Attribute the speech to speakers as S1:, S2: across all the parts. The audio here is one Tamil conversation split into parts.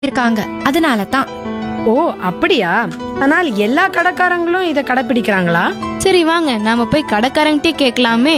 S1: இருக்காங்க அதனால தான்
S2: ஓ அப்படியா ஆனால் எல்லா கடைக்காரங்களும் இத கடைபிடிக்கிறாங்களா
S3: சரி வாங்க நாம போய் கடைக்காரங்கிட்டே கேட்கலாமே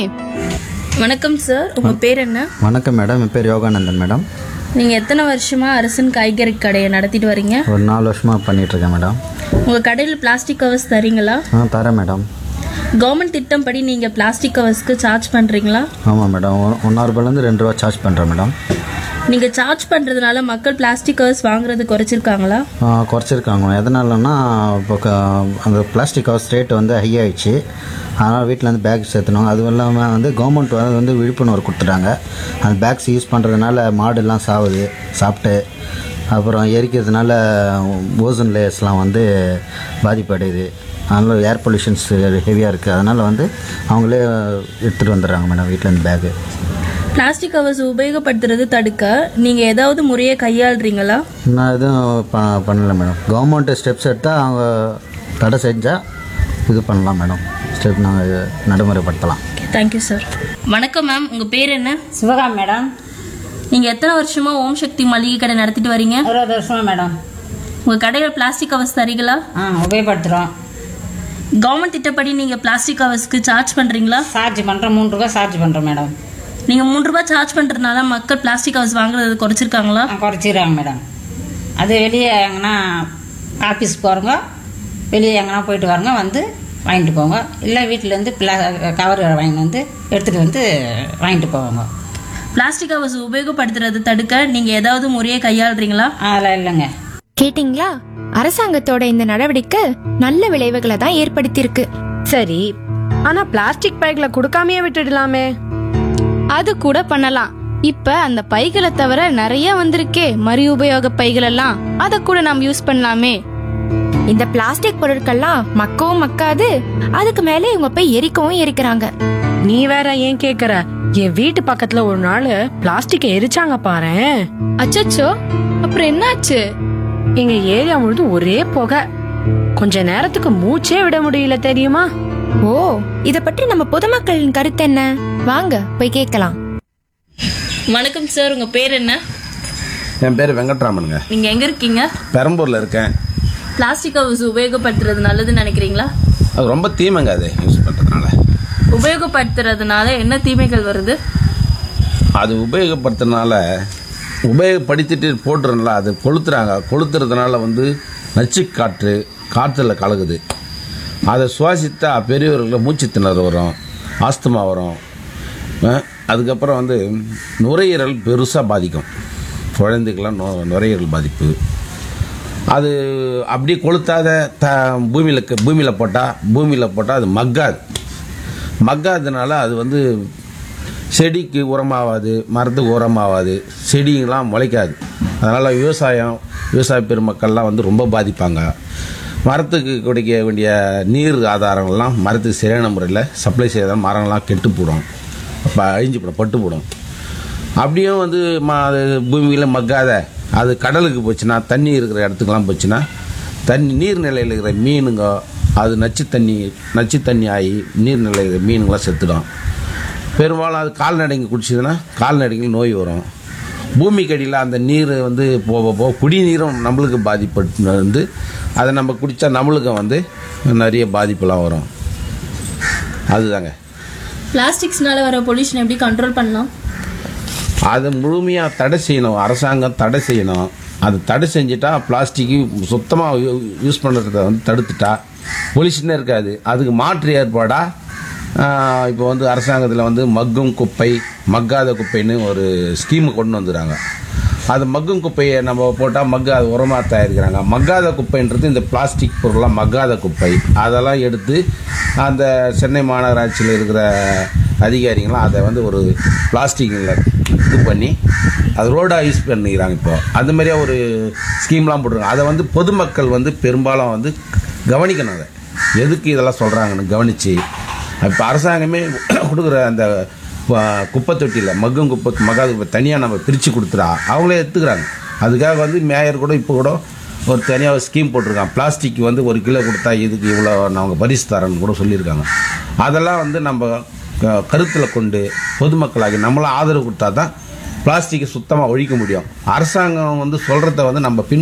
S4: வணக்கம் சார் உங்க பேர் என்ன
S5: வணக்கம் மேடம் என் பேர் யோகானந்தன் மேடம்
S4: நீங்க எத்தனை வருஷமா அரசன் காய்கறி கடையை நடத்திட்டு வரீங்க
S5: ஒரு நாலு வருஷமாக பண்ணிகிட்ருக்கேன் மேடம்
S4: உங்க கடையில் பிளாஸ்டிக் கவர்ஸ் தரீங்களா
S5: ஆ தரேன் மேடம்
S4: கவர்மெண்ட் திட்டம் படி நீங்க பிளாஸ்டிக் கவர்ஸ்க்கு சார்ஜ் பண்றீங்களா
S5: ஆமாம் மேடம் ஒ- ஒன்றா ரூபாயிலேருந்து ரெண்டு ரூபா சார்ஜ் பண்ணுறேன் மேடம்
S4: நீங்க சார்ஜ் பண்றதுனால மக்கள் பிளாஸ்டிக் கவர்ஸ் வாங்குறது குறைச்சிருக்காங்களா
S5: ஆ, குறைச்சிருக்காங்க எதனாலன்னா இப்போ க- அந்த பிளாஸ்டிக் ஹவுஸ் ரேட் வந்து ஹை ஆயிடுச்சு அதனால் வீட்டில் வந்து பேக் சேர்த்தணும் அதுவும் இல்லாமல் வந்து கவர்மெண்ட் வந்து வந்து விழிப்புணர்வு கொடுத்துட்டாங்க அந்த பேக்ஸ் யூஸ் பண்ணுறதுனால மாடுலாம் சாவுது சாப்பிட்டு அப்புறம் எரிக்கிறதுனால ஓசன் லேயர்ஸ்லாம் வந்து பாதிப்படையுது அதனால் ஏர் பொல்யூஷன்ஸ் ஹெவியாக இருக்குது அதனால் வந்து அவங்களே எடுத்துகிட்டு வந்துடுறாங்க மேடம் வீட்டிலேருந்து பேக்கு
S4: பிளாஸ்டிக் கவர்ஸ் உபயோகப்படுத்துறது தடுக்க நீங்க ஏதாவது முறையை கையாளுறீங்களா
S5: நான் எதுவும் ப பண்ணல மேடம் கவர்மெண்ட் ஸ்டெப்ஸ் எடுத்தால் அவங்க தடை செஞ்சால் இது பண்ணலாம் மேடம் ஸ்டெப் நாங்கள் நடைமுறைப்படுத்தலாம்
S4: தேங்க்யூ சார் வணக்கம் மேம் உங்க பேர் என்ன
S6: சிவகாமி மேடம்
S4: நீங்க எத்தனை வருஷமா ஓம் சக்தி மளிகை கடை நடத்திட்டு வரீங்க
S6: அறுபது வருஷமா மேடம்
S4: உங்க கடையில பிளாஸ்டிக் கவர்ஸ் தரீங்களா
S6: ஆ உபயோகப்படுத்துகிறோம்
S4: கவர்மெண்ட் திட்டப்படி நீங்க பிளாஸ்டிக் கவர்ஸ்க்கு சார்ஜ் பண்றீங்களா
S6: சார்ஜ் பண்ணுறோம் மூணு ரூபா சார்ஜ் பண்ணுறோம் மேடம்
S4: நீங்க மூன்று ரூபாய் சார்ஜ் பண்றதுனால மக்கள் பிளாஸ்டிக் கவர்ஸ் வாங்குறது குறைச்சிருக்காங்களா
S6: ஆ, குறைச்சிடுறாங்க மேடம் அது வெளியே எங்கன்னா ஆஃபீஸ் போகிறவங்க வெளியே எங்கன்னா போயிட்டு வரங்க வந்து வாங்கிட்டு போங்க இல்லை வீட்டிலேருந்து பிளா கவர் வாங்கிட்டு வந்து எடுத்துகிட்டு வந்து வாங்கிட்டு போவாங்க
S4: பிளாஸ்டிக் கவர்ஸ் உபயோகப்படுத்துறது தடுக்க நீங்க ஏதாவது முறையை கையாளுறீங்களா
S6: அதெல்லாம் இல்லைங்க
S1: கேட்டிங்களா அரசாங்கத்தோட இந்த நடவடிக்கை நல்ல விளைவுகளை தான் ஏற்படுத்தியிருக்கு
S2: சரி ஆனா பிளாஸ்டிக் பைக்ல கொடுக்காமயே விட்டுடலாமே
S3: அது கூட பண்ணலாம் இப்ப அந்த பைகளை தவிர நிறைய வந்திருக்கே மறு உபயோக பைகள் எல்லாம் அத கூட நாம் யூஸ் பண்ணலாமே
S1: இந்த பிளாஸ்டிக் பொருட்கள்லாம் மக்கவும் மக்காது அதுக்கு மேல இவங்க போய் எரிக்கவும் எரிக்கிறாங்க
S2: நீ வேற ஏன் கேக்குற என் வீட்டு பக்கத்துல ஒரு நாள் பிளாஸ்டிக் எரிச்சாங்க பாரேன்
S3: அச்சச்சோ அப்புறம் என்னாச்சு
S2: எங்க ஏரியா முழுதும் ஒரே புகை கொஞ்ச நேரத்துக்கு மூச்சே விட முடியல தெரியுமா
S1: ஓ இத பற்றி நம்ம பொதுமக்களின் கருத்து என்ன வாங்க போய் கேட்கலாம்
S4: வணக்கம் சார் உங்க பேர் என்ன
S7: என் பேர் வெங்கட்ராமனுங்க
S4: நீங்க எங்க இருக்கீங்க
S7: பெரம்பூரில் இருக்கேன்
S4: பிளாஸ்டிக் கவர்ஸ் உபயோகப்படுத்துறது நல்லதுன்னு நினைக்கிறீங்களா
S7: அது ரொம்ப தீமைங்க அது யூஸ் பண்ணுறதுனால
S4: உபயோகப்படுத்துறதுனால என்ன தீமைகள் வருது
S7: அது உபயோகப்படுத்துறதுனால உபயோகப்படுத்திட்டு போட்டுறனால அது கொளுத்துறாங்க கொளுத்துறதுனால வந்து நச்சு காற்று காற்றுல கலகுது அதை சுவாசித்தா பெரியவர்களுக்கு மூச்சு திணறல் வரும் ஆஸ்துமா வரும் அஹ், அதுக்கப்புறம் வந்து நுரையீரல் பெருசாக பாதிக்கும் குழந்தைக்கெல்லாம் நு நுரையீரல் பாதிப்பு அது அப்படியே கொளுத்தாத த பூமியில் பூமியில் போட்டால் பூமியில் போட்டால் அது மக்காது மக்காததுனால அது வந்து செடிக்கு உரமாகாது மரத்துக்கு உரமாகாது செடிங்கெல்லாம் முளைக்காது அதனால் விவசாயம் விவசாய பெருமக்கள்லாம் வந்து ரொம்ப பாதிப்பாங்க மரத்துக்கு கிடைக்க வேண்டிய நீர் ஆதாரங்கள்லாம் மரத்துக்கு சரியான முறையில் சப்ளை செய்தால் மரங்கள்லாம் கெட்டு போடும் அப்போ அழிஞ்சு போடும் பட்டு போடும் அப்படியும் வந்து ம அது பூமியில் மக்காத அது கடலுக்கு போச்சுன்னா தண்ணி இருக்கிற இடத்துக்குலாம் போச்சுன்னா தண்ணி நீர்நிலையில் இருக்கிற மீனுங்க அது நச்சு தண்ணி நச்சு தண்ணி ஆகி நீர்நிலையில் இருக்கிற மீனுங்களாம் செத்துடும் பெரும்பாலும் அது கால்நடைங்க குடிச்சதுன்னா கால்நடைகள் நோய் வரும் பூமிக்கடியில் அந்த நீர் வந்து போக போக குடிநீரும் நம்மளுக்கு பாதிப்பட்டு வந்து அதை நம்ம குடித்தா நம்மளுக்கு வந்து நிறைய பாதிப்புலாம் வரும் அதுதாங்க
S4: பிளாஸ்டிக்ஸ்னால வர பொல்யூஷன் எப்படி கண்ட்ரோல் பண்ணலாம்
S7: அதை முழுமையாக தடை செய்யணும் அரசாங்கம் தடை செய்யணும் அது தடை செஞ்சுட்டா பிளாஸ்டிக்கு சுத்தமாக யூஸ் பண்ணுறத வந்து தடுத்துட்டா பொல்யூஷனே இருக்காது அதுக்கு மாற்று ஏற்பாடாக இப்போ வந்து அரசாங்கத்தில் வந்து மக்கும் குப்பை மக்காத குப்பைன்னு ஒரு ஸ்கீமு கொண்டு வந்துடுறாங்க அது மக்கும் குப்பையை நம்ம போட்டால் மக்காத உரமாக தயாரிக்கிறாங்க மக்காத குப்பைன்றது இந்த பிளாஸ்டிக் பொருளாக மக்காத குப்பை அதெல்லாம் எடுத்து அந்த சென்னை மாநகராட்சியில் இருக்கிற அதிகாரிங்களாம் அதை வந்து ஒரு பிளாஸ்டிக்கில் இது பண்ணி அது ரோடாக யூஸ் பண்ணிக்கிறாங்க இப்போ அந்த மாதிரியா ஒரு ஸ்கீம்லாம் போட்டிருக்காங்க அதை வந்து பொதுமக்கள் வந்து பெரும்பாலும் வந்து கவனிக்கணும் அதை எதுக்கு இதெல்லாம் சொல்கிறாங்கன்னு கவனித்து இப்போ அரசாங்கமே கொடுக்குற அந்த ப- குப்பை தொட்டியில் மக்கும் குப்பை மகாத குப்பை தனியாக நம்ம பிரித்து கொடுத்துட்டா அவங்களே எடுத்துக்கிறாங்க அதுக்காக வந்து மேயர் கூட இப்போ கூட ஒரு தனியாக ஒரு ஸ்கீம் போட்டிருக்காங்க பிளாஸ்டிக் வந்து ஒரு கிலோ கொடுத்தா இதுக்கு இவ்வளோ நாங்கள் பரிசு தரேன்னு கூட சொல்லியிருக்காங்க அதெல்லாம் வந்து நம்ம க- கருத்தில் கொண்டு பொதுமக்களாகி நம்மளாம் ஆதரவு கொடுத்தா தான் பிளாஸ்டிக்கை சுத்தமாக ஒழிக்க முடியும் அரசாங்கம் வந்து சொல்கிறத வந்து நம்ம பின்